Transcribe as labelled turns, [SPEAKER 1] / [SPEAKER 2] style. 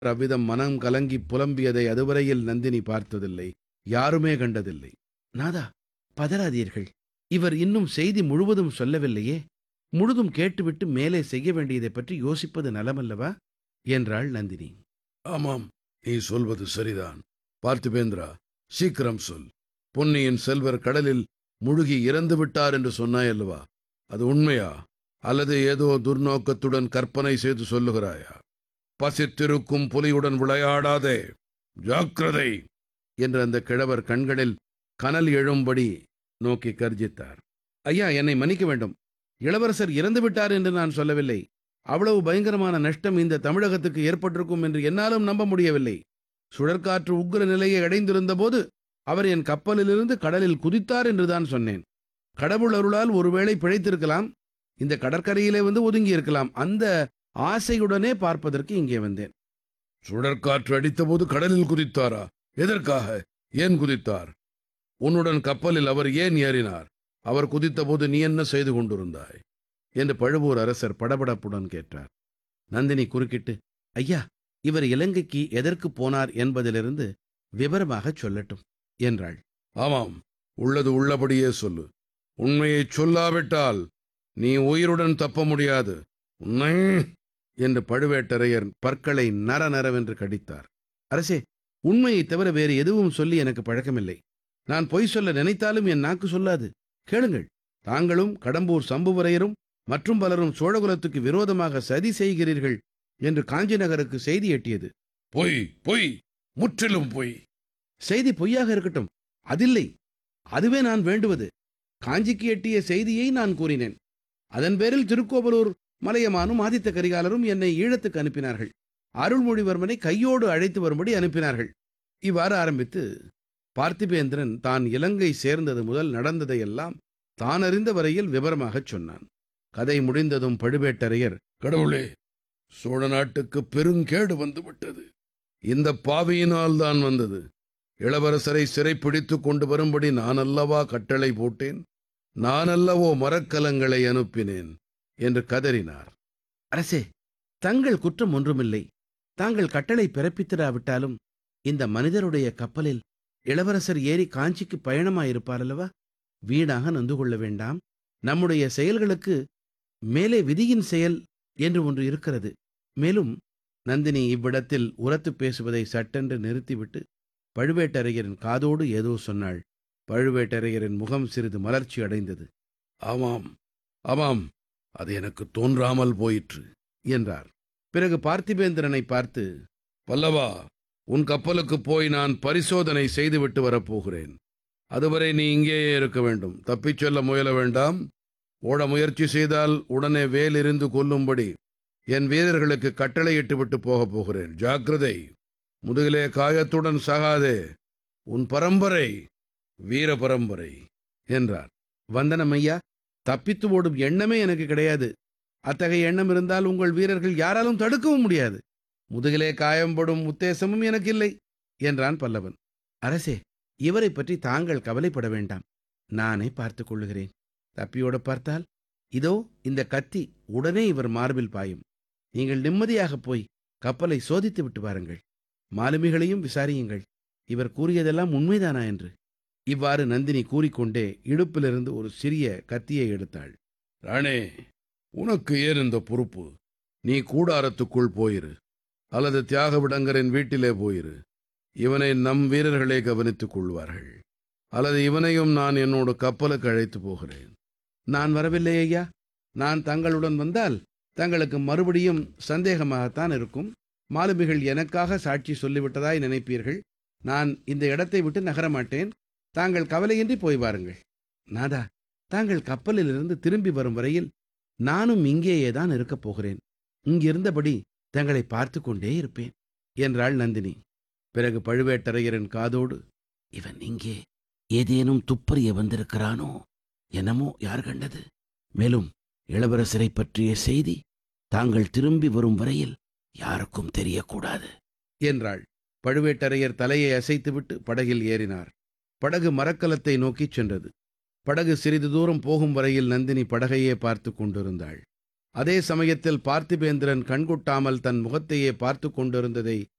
[SPEAKER 1] அவ்விதம் மனம் கலங்கி புலம்பியதை அதுவரையில் நந்தினி பார்த்ததில்லை யாருமே கண்டதில்லை நாதா பதறாதீர்கள் இவர் இன்னும் செய்தி முழுவதும் சொல்லவில்லையே முழுதும் கேட்டுவிட்டு மேலே செய்ய வேண்டியதைப் பற்றி யோசிப்பது நலமல்லவா என்றாள் நந்தினி
[SPEAKER 2] ஆமாம் நீ சொல்வது சரிதான் பார்த்திபேந்திரா சீக்கிரம் சொல் பொன்னியின் செல்வர் கடலில் முழுகி இறந்து விட்டார் என்று சொன்னாயல்லவா அது உண்மையா அல்லது ஏதோ துர்நோக்கத்துடன் கற்பனை செய்து சொல்லுகிறாயா பசித்திருக்கும் புலியுடன் விளையாடாதே ஜாக்கிரதை
[SPEAKER 1] என்று அந்த கிழவர் கண்களில் கனல் எழும்படி நோக்கி கர்ஜித்தார் ஐயா என்னை மன்னிக்க வேண்டும் இளவரசர் இறந்து விட்டார் என்று நான் சொல்லவில்லை அவ்வளவு பயங்கரமான நஷ்டம் இந்த தமிழகத்துக்கு ஏற்பட்டிருக்கும் என்று என்னாலும் நம்ப முடியவில்லை சுழற்காற்று உக்கிர நிலையை அடைந்திருந்த போது அவர் என் கப்பலிலிருந்து கடலில் குதித்தார் என்றுதான் சொன்னேன் கடவுள் அருளால் ஒருவேளை பிழைத்திருக்கலாம் இந்த கடற்கரையிலே வந்து ஒதுங்கி இருக்கலாம் அந்த ஆசையுடனே பார்ப்பதற்கு இங்கே வந்தேன்
[SPEAKER 2] சுழற்காற்று அடித்தபோது கடலில் குதித்தாரா எதற்காக ஏன் குதித்தார் உன்னுடன் கப்பலில் அவர் ஏன் ஏறினார் அவர் குதித்தபோது நீ என்ன செய்து கொண்டிருந்தாய்
[SPEAKER 1] என்று பழுவூர் அரசர் படபடப்புடன் கேட்டார் நந்தினி குறுக்கிட்டு ஐயா இவர் இலங்கைக்கு எதற்கு போனார் என்பதிலிருந்து விவரமாகச் சொல்லட்டும் என்றாள்
[SPEAKER 2] ஆமாம் உள்ளது உள்ளபடியே சொல்லு உண்மையைச் சொல்லாவிட்டால் நீ உயிருடன் தப்ப முடியாது உன்னை
[SPEAKER 1] என்று பழுவேட்டரையர் பற்களை நர நரவென்று கடித்தார் அரசே உண்மையைத் தவிர வேறு எதுவும் சொல்லி எனக்கு பழக்கமில்லை நான் பொய் சொல்ல நினைத்தாலும் என் நாக்கு சொல்லாது கேளுங்கள் தாங்களும் கடம்பூர் சம்புவரையரும் மற்றும் பலரும் சோழகுலத்துக்கு விரோதமாக சதி செய்கிறீர்கள் என்று காஞ்சி நகருக்கு செய்தி எட்டியது
[SPEAKER 2] பொய் பொய் முற்றிலும் பொய்
[SPEAKER 1] செய்தி பொய்யாக இருக்கட்டும் அதில்லை அதுவே நான் வேண்டுவது காஞ்சிக்கு எட்டிய செய்தியை நான் கூறினேன் அதன் பேரில் திருக்கோவலூர் மலையமானும் ஆதித்த கரிகாலரும் என்னை ஈழத்துக்கு அனுப்பினார்கள் அருள்மொழிவர்மனை கையோடு அழைத்து வரும்படி அனுப்பினார்கள் இவ்வாறு ஆரம்பித்து பார்த்திபேந்திரன் தான் இலங்கை சேர்ந்தது முதல் நடந்ததையெல்லாம் தான் அறிந்த வரையில் விவரமாகச் சொன்னான் கதை முடிந்ததும் பழுவேட்டரையர்
[SPEAKER 2] கடவுளே சோழ நாட்டுக்கு பெருங்கேடு வந்துவிட்டது இந்த பாவியினால் தான் வந்தது இளவரசரை சிறைப்பிடித்துக் கொண்டு வரும்படி நான் அல்லவா கட்டளை போட்டேன் நான் அல்லவோ மரக்கலங்களை அனுப்பினேன் என்று கதறினார்
[SPEAKER 1] அரசே தங்கள் குற்றம் ஒன்றுமில்லை தாங்கள் கட்டளை பிறப்பித்திராவிட்டாலும் இந்த மனிதருடைய கப்பலில் இளவரசர் ஏறி காஞ்சிக்கு பயணமாயிருப்பார் அல்லவா வீணாக நொந்து கொள்ள வேண்டாம் நம்முடைய செயல்களுக்கு மேலே விதியின் செயல் என்று ஒன்று இருக்கிறது மேலும் நந்தினி இவ்விடத்தில் உரத்து பேசுவதை சட்டென்று நிறுத்திவிட்டு பழுவேட்டரையரின் காதோடு ஏதோ சொன்னாள் பழுவேட்டரையரின் முகம் சிறிது மலர்ச்சி அடைந்தது
[SPEAKER 2] ஆமாம் ஆமாம் அது எனக்கு தோன்றாமல் போயிற்று
[SPEAKER 1] என்றார் பிறகு பார்த்திபேந்திரனை பார்த்து
[SPEAKER 2] பல்லவா உன் கப்பலுக்கு போய் நான் பரிசோதனை செய்துவிட்டு வரப்போகிறேன் அதுவரை நீ இங்கேயே இருக்க வேண்டும் தப்பிச் செல்ல முயல வேண்டாம் ஓட முயற்சி செய்தால் உடனே வேல் எறிந்து கொல்லும்படி என் வீரர்களுக்கு கட்டளையிட்டு விட்டு போகப் போகிறேன் ஜாக்கிரதை முதுகிலே காயத்துடன் சாகாதே உன் பரம்பரை வீர பரம்பரை
[SPEAKER 1] என்றார் வந்தனம் ஐயா தப்பித்து ஓடும் எண்ணமே எனக்கு கிடையாது அத்தகைய எண்ணம் இருந்தால் உங்கள் வீரர்கள் யாராலும் தடுக்கவும் முடியாது முதுகிலே காயம்படும் உத்தேசமும் எனக்கு இல்லை என்றான் பல்லவன் அரசே இவரை பற்றி தாங்கள் கவலைப்பட வேண்டாம் நானே பார்த்துக் கொள்ளுகிறேன் தப்பியோட பார்த்தால் இதோ இந்த கத்தி உடனே இவர் மார்பில் பாயும் நீங்கள் நிம்மதியாக போய் கப்பலை சோதித்து விட்டு வாருங்கள் மாலுமிகளையும் விசாரியுங்கள் இவர் கூறியதெல்லாம் உண்மைதானா என்று இவ்வாறு நந்தினி கூறிக்கொண்டே இடுப்பிலிருந்து ஒரு சிறிய கத்தியை எடுத்தாள்
[SPEAKER 2] ராணே உனக்கு ஏன் இந்த பொறுப்பு நீ கூடாரத்துக்குள் போயிரு அல்லது தியாகவிடங்கரின் வீட்டிலே போயிரு இவனை நம் வீரர்களே கவனித்துக் கொள்வார்கள் அல்லது இவனையும் நான் என்னோட கப்பலுக்கு அழைத்து போகிறேன்
[SPEAKER 1] நான் வரவில்லை ஐயா நான் தங்களுடன் வந்தால் தங்களுக்கு மறுபடியும் சந்தேகமாகத்தான் இருக்கும் மாலுமிகள் எனக்காக சாட்சி சொல்லிவிட்டதாய் நினைப்பீர்கள் நான் இந்த இடத்தை விட்டு நகரமாட்டேன் தாங்கள் கவலையின்றி போய் வாருங்கள் நாதா தாங்கள் கப்பலிலிருந்து திரும்பி வரும் வரையில் நானும் இங்கேயே தான் இருக்கப் போகிறேன் இங்கிருந்தபடி தங்களை பார்த்து கொண்டே இருப்பேன் என்றாள் நந்தினி பிறகு பழுவேட்டரையரின் காதோடு இவன் இங்கே ஏதேனும் துப்பறிய வந்திருக்கிறானோ என்னமோ யார் கண்டது மேலும் இளவரசரை பற்றிய செய்தி தாங்கள் திரும்பி வரும் வரையில் யாருக்கும் தெரியக்கூடாது என்றாள் பழுவேட்டரையர் தலையை அசைத்துவிட்டு படகில் ஏறினார் படகு மரக்கலத்தை நோக்கிச் சென்றது படகு சிறிது தூரம் போகும் வரையில் நந்தினி படகையே பார்த்து கொண்டிருந்தாள் அதே சமயத்தில் பார்த்திபேந்திரன் கண்கொட்டாமல் தன் முகத்தையே பார்த்து கொண்டிருந்ததை